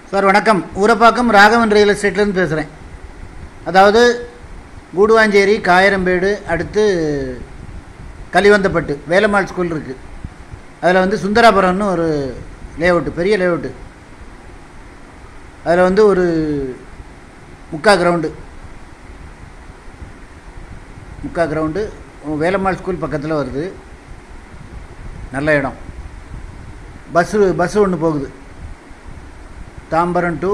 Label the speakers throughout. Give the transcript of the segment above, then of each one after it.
Speaker 1: sir வணக்கம் Urapakkam Raghavan real எஸ்டேட்லேருந்து பேசுகிறேன் அதாவது கூடுவாஞ்சேரி காயரம்பேடு அடுத்து கலிவந்தப்பட்டு வேலம்மாள் ஸ்கூல் இருக்குது அதில் வந்து சுந்தராபுரம்னு ஒரு லேஅவுட்டு பெரிய லேஅவுட்டு அதில் வந்து ஒரு முக்கா கிரவுண்டு முக்கா கிரவுண்டு வேலம்மாள் ஸ்கூல் பக்கத்தில் வருது நல்ல இடம் பஸ்ஸு பஸ்ஸு ஒன்று போகுது தாம்பரம் டு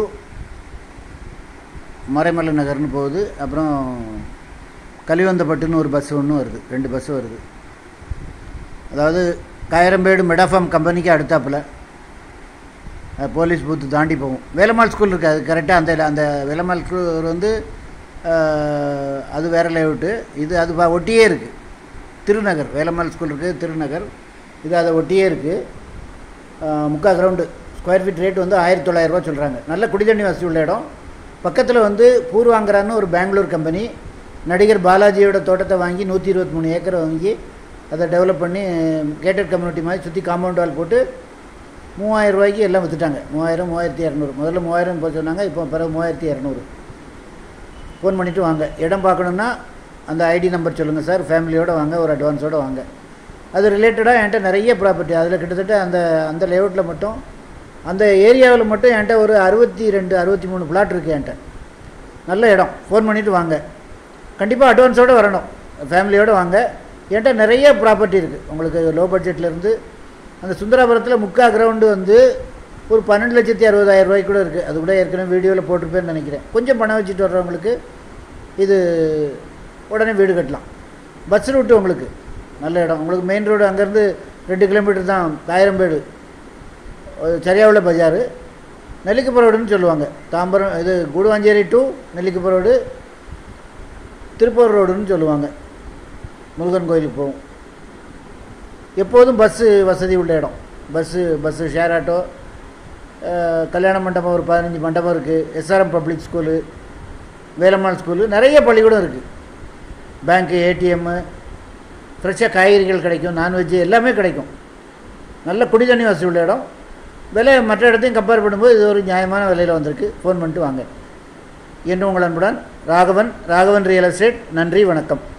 Speaker 1: மறைமலை நகர்னு போகுது அப்புறம் கலிவந்தப்பட்டுன்னு ஒரு பஸ் ஒன்று வருது ரெண்டு பஸ்ஸு வருது அதாவது காயரம்பேடு மெடாஃபார்ம் கம்பெனிக்கு அடுத்தாப்புல அஹ், போலீஸ் பூத்து தாண்டி போகும் வேலம்மாள் ஸ்கூல் இருக்குது அது கரெக்டாக அந்த அந்த வேலம்மாள் ஸ்கூல் வந்து அஹ், அது வேறு லேஅவுட்டு இது அது பா- ஒட்டியே இருக்குது திருநகர் வேலம்மாள் ஸ்கூல் இருக்குது திருநகர் இது அதை ஒட்டியே இருக்குது முக்கால் கிரவுண்டு ஸ்கொயர் ஃபீட் ரேட் வந்து ஆயிரத்தி தொள்ளாயிரரூபா சொல்கிறாங்க நல்ல குடிதண்ணி வசதி உள்ள இடம் பக்கத்தில் வந்து பூர்வாங்கரான்னு ஒரு பெங்களூர் கம்பெனி நடிகர் பாலாஜியோட தோட்டத்தை வாங்கி நூற்றி இருபத்தி மூணு ஏக்கரை வாங்கி அதை டெவலப் பண்ணி கேட்டட் கம்யூனிட்டி மாதிரி சுற்றி காம்பவுண்ட் வால் போட்டு மூவாயிரம் ரூபாய்க்கு எல்லாம் விற்றுட்டாங்க மூவாயிரம் மூவாயிரத்தி இரநூறு முதல்ல மூவாயிரம் போய் சொன்னாங்க இப்போ பிறகு மூவாயிரத்தி இரநூறு ஃபோன் பண்ணிவிட்டு வாங்க இடம் பார்க்கணுன்னா அந்த ஐடி நம்பர் சொல்லுங்கள் சார் ஃபேமிலியோடு வாங்க ஒரு அட்வான்ஸோடு வாங்க அது ரிலேட்டடாக என்கிட்ட நிறைய ப்ராப்பர்ட்டி அதில் கிட்டத்தட்ட அந்த அந்த லேஅவுட்டில் மட்டும் அந்த ஏரியாவில் மட்டும் என்கிட்ட ஒரு அறுபத்தி ரெண்டு அறுபத்தி மூணு பிளாட் இருக்குது என்கிட்ட நல்ல இடம் ஃபோன் பண்ணிவிட்டு வாங்க கண்டிப்பாக அட்வான்ஸோடு வரணும் ஃபேமிலியோடு வாங்க என்கிட்ட நிறைய ப்ராப்பர்ட்டி இருக்குது உங்களுக்கு லோ பட்ஜெட்லேருந்து அந்த சுந்தராபுரத்தில் முக்கா கிரவுண்டு வந்து ஒரு பன்னெண்டு லட்சத்தி அறுபதாயிரம் ரூபாய்க்கு கூட இருக்குது அது கூட ஏற்கனவே வீடியோவில் போட்டிருப்பேன்னு நினைக்கிறேன் கொஞ்சம் பணம் வச்சுட்டு வர்றவங்களுக்கு இது உடனே வீடு கட்டலாம் பஸ் ரூட்டு உங்களுக்கு நல்ல இடம் உங்களுக்கு மெயின் ரோடு அங்கேருந்து ரெண்டு கிலோமீட்டர் தான் காயிரம்பேடு சரியாவுள்ள பஜார் நெல்லிக்குப்ப ரோடுன்னு சொல்லுவாங்க தாம்பரம் இது கூடுவாஞ்சேரி டு நெல்லிக்குப்ப ரோடு திருப்பூர் ரோடுன்னு சொல்லுவாங்க முருகன் கோயிலுக்கு போகும் எப்போதும் பஸ்ஸு வசதி உள்ள இடம் பஸ்ஸு பஸ்ஸு ஷேர் ஆட்டோ அஹ், கல்யாண மண்டபம் ஒரு பதினஞ்சு மண்டபம் இருக்குது SRM public school Velammal school நிறைய பள்ளிக்கூடம் இருக்குது பேங்க்கு ஏடிஎம்மு ஃப்ரெஷ்ஷாக காய்கறிகள் கிடைக்கும் நான்வெஜ்ஜு எல்லாமே கிடைக்கும் நல்ல குடிதண்ணி வசதி உள்ள இடம் விலை மற்ற இடத்தையும் கம்பேர் பண்ணும்போது இது ஒரு நியாயமான விலையில் வந்திருக்கு ஃபோன் பண்ணிட்டு வாங்க என்று உங்கள் அன்புடன் ராகவன் ராகவன் ரியல் எஸ்டேட் நன்றி வணக்கம்